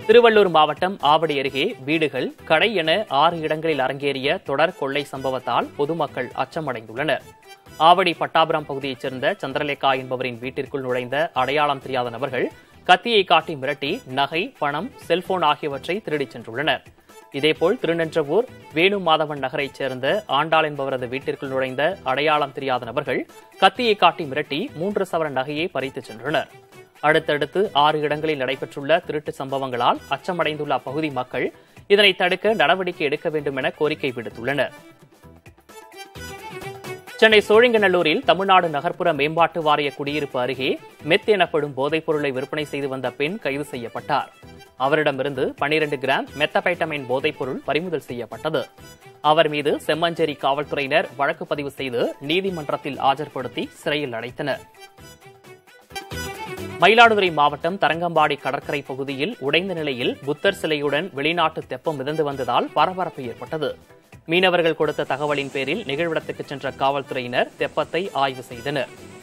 திருவள்ளூர் மாவட்டம் ஆவடி அருகே வீடுகள் கடை என ஆறு இடங்களில் அரங்கேறிய தொடர் கொள்ளை சம்பவத்தால் பொதுமக்கள் அச்சமடைந்துள்ளனர் ஆவடி பட்டாபுரம் பகுதியைச் சேர்ந்த சந்திரலேகா என்பவரின் வீட்டிற்குள் நுழைந்த அடையாளம் தெரியாத நபர்கள் கத்தியை காட்டி மிரட்டி நகை பணம் செல்போன் ஆகியவற்றை திருடிச் சென்றுள்ளனர் இதேபோல் திருநென்றவூர் வேணு மாதவன் நகரைச் சேர்ந்த ஆண்டாள் என்பவரது வீட்டிற்குள் நுழைந்த அடையாளம் தெரியாத நபர்கள் கத்தியை காட்டி மிரட்டி மூன்று சவரன் நகையை பறித்துச் சென்றனர் அடுத்தடுத்து ஆறு இடங்களில் நடைபெற்றுள்ள திருட்டு சம்பவங்களால் அச்சமடைந்துள்ள அப்பகுதி மக்கள் இதனை தடுக்க நடவடிக்கை எடுக்க வேண்டும் என கோரிக்கை விடுத்துள்ளனர் சென்னை சோழிங்கநல்லூரில் தமிழ்நாடு நகர்ப்புற மேம்பாட்டு வாரிய குடியிருப்பு அருகே மெத் எனப்படும் போதைப் பொருளை விற்பனை செய்து வந்த பெண் கைது செய்யப்பட்டார் அவரிடமிருந்து 12 கிராம் மெத்தபைட்டமைன் போதைப் பொருள் பறிமுதல் செய்யப்பட்டது அவர் மீது செம்மஞ்சேரி காவல்துறையினர் வழக்கு பதிவு செய்து நீதிமன்றத்தில் ஆஜர்படுத்தி சிறையில் அடைத்தனர் மயிலாடுதுறை மாவட்டம் தரங்கம்பாடி கடற்கரை பகுதியில் உடைந்த நிலையில் புத்தர் சிலையுடன் வெளிநாட்டு தெப்பம் மிதந்து வந்ததால் பரபரப்பு ஏற்பட்டது மீனவர்கள் கொடுத்த தகவலின் பேரில் நிகழ்விடத்துக்கு சென்ற காவல்துறையினர் தெப்பத்தை ஆய்வு செய்தனர்